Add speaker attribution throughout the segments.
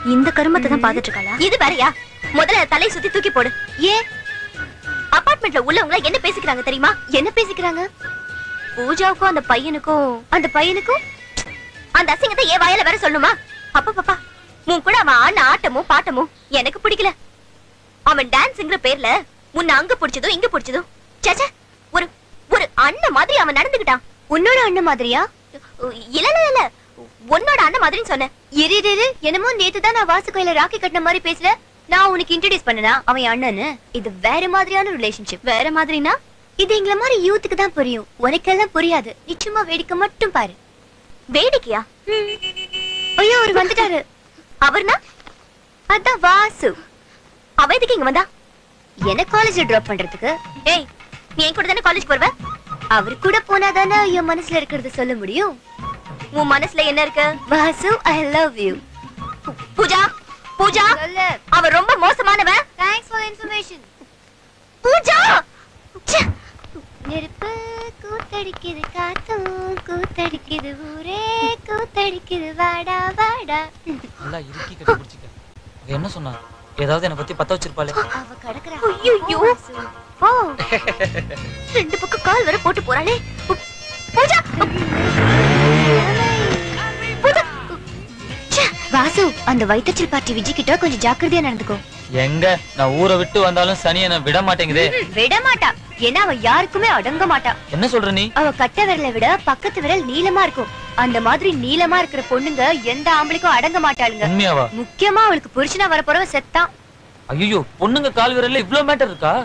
Speaker 1: இந்த கருமத்தை தான் பாத்துட்டு இருக்காளா
Speaker 2: இது வேறயா முதல்ல தலை சுத்தி தூக்கி போடு ஏன் அபார்ட்மெண்ட்ல உள்ளவங்க என்ன பேசிக்கிறாங்க தெரியுமா
Speaker 1: என்ன பேசிக்கிறாங்க
Speaker 2: பூஜாவுக்கும் அந்த பையனுக்கும்
Speaker 1: அந்த பையனுக்கும்
Speaker 2: அந்த அசிங்கத்தை ஏன் வாயில வேற சொல்லணுமா அப்பா பாப்பா உன் கூட அவன் ஆடின ஆட்டமும் பாட்டமும் எனக்கு பிடிக்கல அவன் டான்ஸ்ங்கிற பேர்ல முன்ன அங்க பிடிச்சதும் இங்க பிடிச்சதும் சேச்சே ஒரு ஒரு அண்ணன் மாதிரி அவன் நடந்துக்கிட்டான்
Speaker 1: உன்னோட அண்ணன் மாதிரியா
Speaker 2: இல்ல இல்ல இல்ல உன்னோட அண்ணன் மாதிரின்னு சொன்னேன்
Speaker 1: இரு இரு, இரு என்னமோ நேத்து தான் நான் வாசு கோயில ராக்கி கட்டின மாதிரி பேசுற நான் உனக்கு இன்ட்ரடியூஸ் பண்ணனா அவன் என் அண்ணனு இது வேற மாதிரியான ரிலேஷன்ஷிப்
Speaker 2: வேற மாதிரினா
Speaker 1: இது எங்கள மாதிரி யூத்துக்கு தான் புரியும் உனக்கெல்லாம் புரியாது நிச்சயமா வேடிக்கை மட்டும் பாரு
Speaker 2: வேடிக்கையா
Speaker 1: ஐயோ அவர் வந்துட்டாரு
Speaker 2: அவர்னா
Speaker 1: அதான் வாசு
Speaker 2: அவ எதுக்கு இங்க வந்தா
Speaker 1: என்ன காலேஜ் டிராப் பண்றதுக்கு
Speaker 2: ஏய் நீ என் கூட தானே காலேஜ் போறவ
Speaker 1: அவர் கூட போனாதானே என் மனசுல இருக்கிறது சொல்ல முடியும்
Speaker 2: உன் மனசுல என்ன இருக்கு
Speaker 1: Vasu I love you
Speaker 2: Pooja Pooja
Speaker 1: சொல்லு
Speaker 2: அவ ரொம்ப மோசமானவன்
Speaker 1: தேங்க்ஸ் ஃபார் இன்ஃபர்மேஷன்
Speaker 2: பூஜா ச்சே.
Speaker 1: நெருப்பு கூத்தடிக்குது காத்தும் கூத்தடிக்குது ஊரே கூத்தடிக்குது வாடா வாடா
Speaker 3: நல்லா இறுக்கி கட்டி பிடிச்சிக்க அவ என்ன சொன்னா ஏதாவது என்னை பத்தி பத்த வச்சிருப்பாளே
Speaker 1: அவ கடக்குறா
Speaker 2: ஐயையோ.
Speaker 1: ஓ
Speaker 2: ரெண்டு பக்கம் கால் வர போட்டு போறாளே பூ- பூஜா பூஜா ச்சே.
Speaker 1: வாசு அந்த வைத்தச்சல் பார்ட்டி விஜய் கிட்ட கொஞ்சம் ஜாக்கிரதையா நடந்துக்கோ
Speaker 3: எங்க நான் ஊரை விட்டு வந்தாலும் சனி என்ன விட மாட்டேங்குதே
Speaker 1: விட மாட்டா ஏன்னா அவ யாருக்குமே அடங்க மாட்டா
Speaker 3: என்ன சொல்ற நீ
Speaker 1: அவ கட்ட விரலை விட பக்கத்து விரல் நீளமா இருக்கும் அந்த மாதிரி நீளமா இருக்கிற பொண்ணுங்க எந்த ஆம்பளைக்கும் அடங்க மாட்டாளுங்க
Speaker 3: உண்மையாவா
Speaker 1: முக்கியமா அவளுக்கு புருஷனா வர போறவ செத்தான்
Speaker 3: ஐயோ பொண்ணுங்க கால் விரல்ல இவ்ளோ மேட்டர் இருக்கா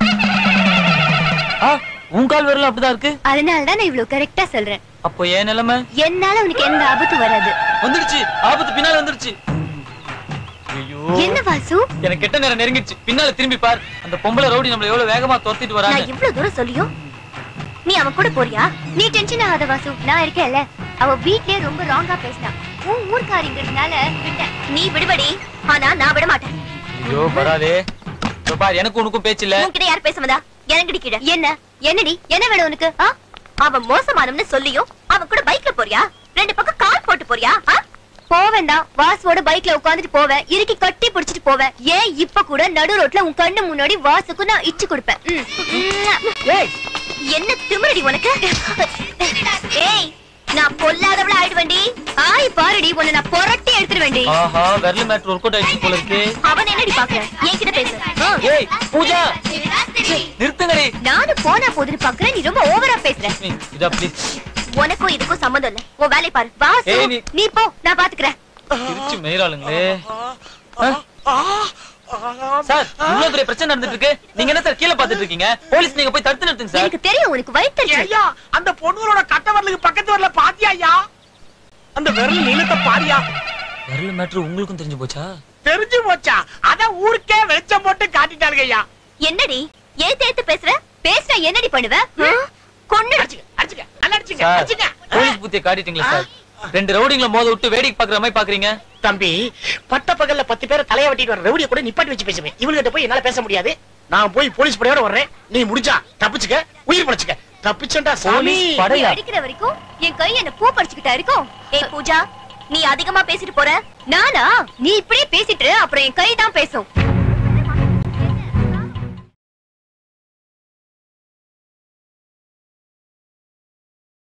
Speaker 3: ஆ உன் கால் விரலும் அப்படிதான் இருக்கு
Speaker 1: அதனாலதான் நான் இவ்வளவு கரெக்டா சொல்றேன்
Speaker 3: அப்போ ஏன் நிலைமை
Speaker 1: என்னால உனக்கு எந்த ஆபத்தும் வராது
Speaker 3: வந்துடுச்சு ஆபத்து பின்னால வந்துடுச்சு ஐயோ
Speaker 1: என்ன வாசு
Speaker 3: எனக்கு கெட்ட நேரம் நெருங்கிடுச்சு பின்னால திரும்பி பார் அந்த பொம்பளை ரவுடி நம்மள எவ்வளவு வேகமா துரத்திட்டு வராங்க
Speaker 2: நான் இவ்வளவு தூரம் சொல்லியும் நீ அவன் கூட போறியா
Speaker 1: நீ டென்ஷன் ஆகாத வாசு நான் இருக்கேன்ல அவ வீட்லயே ரொம்ப ராங்கா பேசினா உன் ஊர்க்காரிங்கிறதுனால விட்டேன்
Speaker 2: நீ விடுபடி ஆனா நான் விட மாட்டேன்
Speaker 3: ஐயோ வராதே இதோ பார் எனக்கு உனக்கும் பேச்சு இல்ல
Speaker 2: உன்கிட்ட யார் பேச வந்தா இறங்கடி கீழே
Speaker 1: என்ன என்னடி என்ன வேணும் உனக்கு
Speaker 2: ஆ? அவன் மோசமானவன்னு சொல்லியும் அவன் கூட பைக்ல போறியா ரெண்டு பக்கம் கால் போட்டு போறியா ஆ?
Speaker 1: போவேன் தான் வாசுவோட பைக்ல உட்காந்துட்டு போவேன் இறுக்கி கட்டி பிடிச்சிட்டு போவேன் ஏன் இப்ப கூட நடு ரோட்ல உன் கண்ணு முன்னாடி வாசுக்கு நான் இச்சு கொடுப்பேன் ம்.
Speaker 2: ஏய், என்ன திமிரடி உனக்கு ஏய் நான் பொல்லாதவள ஆயிடுவேண்டி
Speaker 1: ஆய் பாருடி உன்னை நான் புரட்டி எடுத்துருவேண்டி
Speaker 3: ஆஹா விரல் மேட்ரு ஒர்க் அவுட் ஆயிடுச்சு போல இருக்கு
Speaker 2: அவன் என்னடி பாக்குற என்கிட்ட பேசு ஆ.
Speaker 3: ஏய் பூஜா நிறுத்துங்கடி
Speaker 1: நானும் போனா போதுன்னு பாக்குறேன் நீ ரொம்ப ஓவரா பேசுற
Speaker 3: ஏய், இதா ப்ளீஸ்
Speaker 2: உனக்கும் இதுக்கும் சம்மந்தம் இல்ல உன் வேலையை பாரு வாசு
Speaker 3: ஏய் நீ
Speaker 1: நீ போ நான் பாத்துக்கிறேன்
Speaker 3: திருச்சி மேய்றாளுங்களே சார் இவ்வளவு பெரிய பிரச்சனை நடந்துட்டு இருக்கு நீங்க என்ன சார் கீழே பாத்துட்டு இருக்கீங்க போலீஸ் நீங்க போய் தடுத்து நிறுத்துங்க சார்
Speaker 1: எனக்கு தெரியும் உனக்கு வயிற்றுச்சல்
Speaker 4: ஐயா அந்த பொண்ணுகளோட கட்ட வரலுக்கு பக்கத்து வரல பாத்தியா ஐயா அந்த விரல் நீளத்தை பாரியா
Speaker 3: விரல் மேட்ரு உங்களுக்கும் தெரிஞ்சு போச்சா
Speaker 4: தெரிஞ்சு போச்சா அத ஊருக்கே வெளிச்சம் போட்டு காட்டிட்டாளுங்க ஐயா
Speaker 2: என்னடி ஏத்து ஏத்து பேசுற
Speaker 1: பேசுற என்னடி பண்ணுவ
Speaker 2: கொன்னு
Speaker 4: அடிச்சுக்க அடிச்சுக்க நல்லா அடிச்சுக்க
Speaker 3: சார்
Speaker 4: அடிச்சுக்க
Speaker 3: போலீஸ் புத்திய காட்டிட்டீங்களா சார் ரெண்டு ரவுடிங்கள மோத விட்டு வேடிக்கை பாக்குற மாதிரி பாக்குறீங்க
Speaker 4: தம்பி பட்ட பகல்ல பத்து பேரை தலைய வெட்டிட்டு வர ரவுடிய கூட நிப்பாட்டி வச்சு பேசுவேன் இவங்ககிட்ட போய் என்னால பேச முடியாது நான் போய் போலீஸ் படையோட வர்றேன் நீ முடிஞ்சா தப்பிச்சுக்க உயிர் படைச்சுக்க தப்பிச்சண்டா சாமி
Speaker 3: போலீஸ்
Speaker 1: நீ
Speaker 3: படையா
Speaker 1: அடிக்கிற வரைக்கும் என் கை என்ன பூ பறிச்சுக்கிட்டா இருக்கும்
Speaker 2: ஏய் பூஜா நீ அதிகமா பேசிட்டு போற
Speaker 1: நானா நீ இப்படியே பேசிட்டு இரு, அப்புறம் என் கை தான் பேசும்